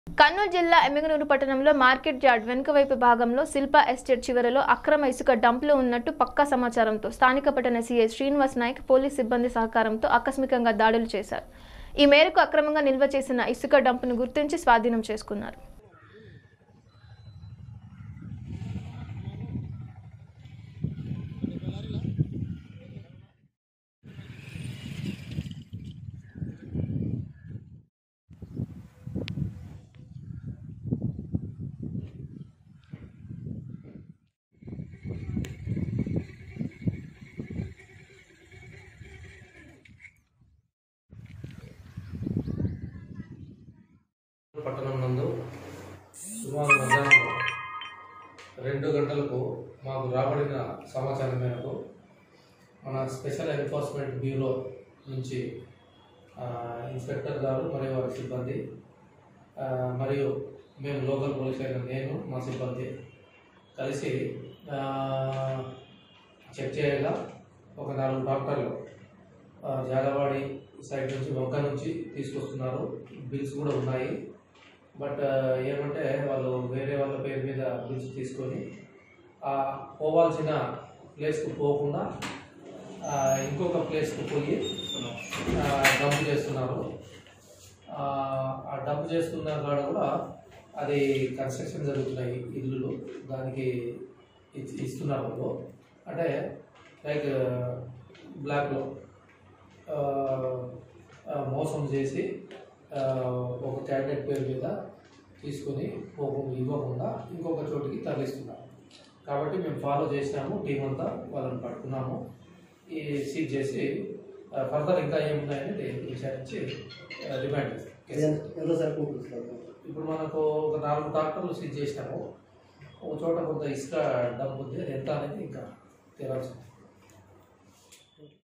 కర్నూలు జిల్లా ఎమ్మిగనూరు పట్టణంలో market yard వెనుక వైపు భాగంలో శిల్ప ఎస్టేట్ చివరలో అక్రమ ఇసుక డంపులు ఉన్నట్టు పక్కా సమాచారంతో స్థానిక పట్టణ సీఐ శ్రీనివాస్ నాయక్ పోలీస్ సిబ్బంది సహకారంతో ఆకస్మికంగా దాడులు చేశారు ఈ మేరకు అక్రమంగా నిల్వ చేసిన ఇసుక డంపును గుర్తించి స్వాధీనం చేసుకున్నారు పట్టణం నందు సుమారు మధ్యాహ్నం రెండు గంటలకు మాకు రాబడిన సమాచారం మేరకు మన స్పెషల్ ఎన్ఫోర్స్మెంట్ బ్యూరో నుంచి ఆ, ఇన్స్పెక్టర్ గారు మరియు వారి సిబ్బంది ఆ, మరియు మేము లోకల్ పోలీస్ అయిన నేను మా సిబ్బంది కలిసి ఆ, చెక్ చేయగా ఒక నాలుగు డాక్టర్లు ఆ, జాలవాడి సైడ్ నుంచి మొక్క నుంచి తీసుకొస్తున్నారు బిల్స్ కూడా ఉన్నాయి బట్ ఆ, ఏమంటే వాళ్ళు వేరే వాళ్ళ పేరు మీద బిల్స్ తీసుకొని ఆ పోవాల్సిన ప్లేస్కు పోకుండా ఆ, ఇంకొక ప్లేస్కు పోయి ఆ, డంప్ చేస్తున్నారు ఆ, ఆ డంప్ చేస్తున్న కాడ కూడా అది కన్స్ట్రక్షన్ జరుగుతున్నాయి ఇల్లులు దానికి ఇచ్చి- ఇస్తున్నారు వాళ్ళు అంటే లైక్ బ్లాక్లో ఆ, ఆ, మోసం చేసి ఆ, ఒక క్యాండిడేట్ పేరు మీద తీసుకొని పోకుండా ఇవ్వకుండా ఇంకొక చోటికి తరలిస్తున్నారు కాబట్టి మేము ఫాలో చేసినాము టీం అంతా వాళ్ళని పట్టుకున్నాము ఈ సీజ్ చేసి ఫర్దర్ ఇంకా ఏమున్నాయని విచారించి ఆ, రిమాండ్ చేస్తాం ఎంత సరిపోతుంది సార్ ఇప్పుడు మనకు ఒక నాలుగు ట్రాక్టర్లు సీజ్ చేసినాము ఒక చోట కొంత ఇసుక డబ్బు ఉంది అది ఎంత అనేది ఇంకా తేలాల్సి ఉంది